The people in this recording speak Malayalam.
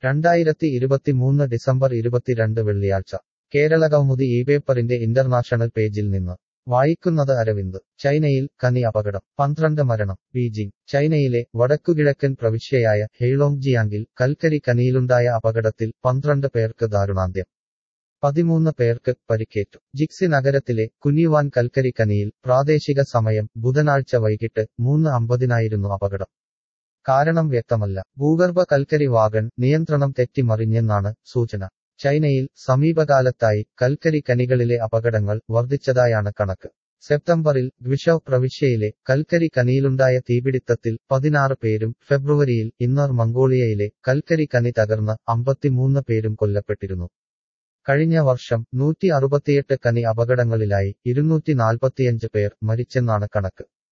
രണ്ടായിരത്തി ഇരുപത്തിമൂന്ന് ഡിസംബർ ഇരുപത്തിരണ്ട് വെള്ളിയാഴ്ച കേരളകൗമുദി ഈ പേപ്പറിന്റെ ഇന്റർനാഷണൽ പേജിൽ നിന്ന് വായിക്കുന്നത് അരവിന്ദ് ചൈനയിൽ കനി അപകടം പന്ത്രണ്ട് മരണം ബീജിംഗ് ചൈനയിലെ വടക്കുകിഴക്കൻ പ്രവിശ്യയായ ഹെയ്ലോങ്ജിയാങ്കിൽ കൽക്കരി കനിയിലുണ്ടായ അപകടത്തിൽ പന്ത്രണ്ട് പേർക്ക് ദാരുണാന്ത്യം പതിമൂന്ന് പേർക്ക് പരിക്കേറ്റു ജിക്സി നഗരത്തിലെ കുനിവാൻ കൽക്കരി കനിയിൽ പ്രാദേശിക സമയം ബുധനാഴ്ച വൈകിട്ട് മൂന്ന് അമ്പതിനായിരുന്നു അപകടം കാരണം വ്യക്തമല്ല ഭൂഗർഭ കൽക്കരി വാഗൺ നിയന്ത്രണം തെറ്റിമറിഞ്ഞെന്നാണ് സൂചന ചൈനയിൽ സമീപകാലത്തായി കൽക്കരി കനികളിലെ അപകടങ്ങൾ വർദ്ധിച്ചതായാണ് കണക്ക് സെപ്റ്റംബറിൽ ഗ്വിഷൌ പ്രവിശ്യയിലെ കൽക്കരി കനിയിലുണ്ടായ തീപിടിത്തത്തിൽ പതിനാറ് പേരും ഫെബ്രുവരിയിൽ ഇന്നർ മംഗോളിയയിലെ കൽക്കരി കനി തകർന്ന് അമ്പത്തിമൂന്ന് പേരും കൊല്ലപ്പെട്ടിരുന്നു കഴിഞ്ഞ വർഷം നൂറ്റി അറുപത്തിയെട്ട് കനി അപകടങ്ങളിലായി ഇരുന്നൂറ്റി നാൽപ്പത്തിയഞ്ച് പേർ മരിച്ചെന്നാണ് കണക്ക്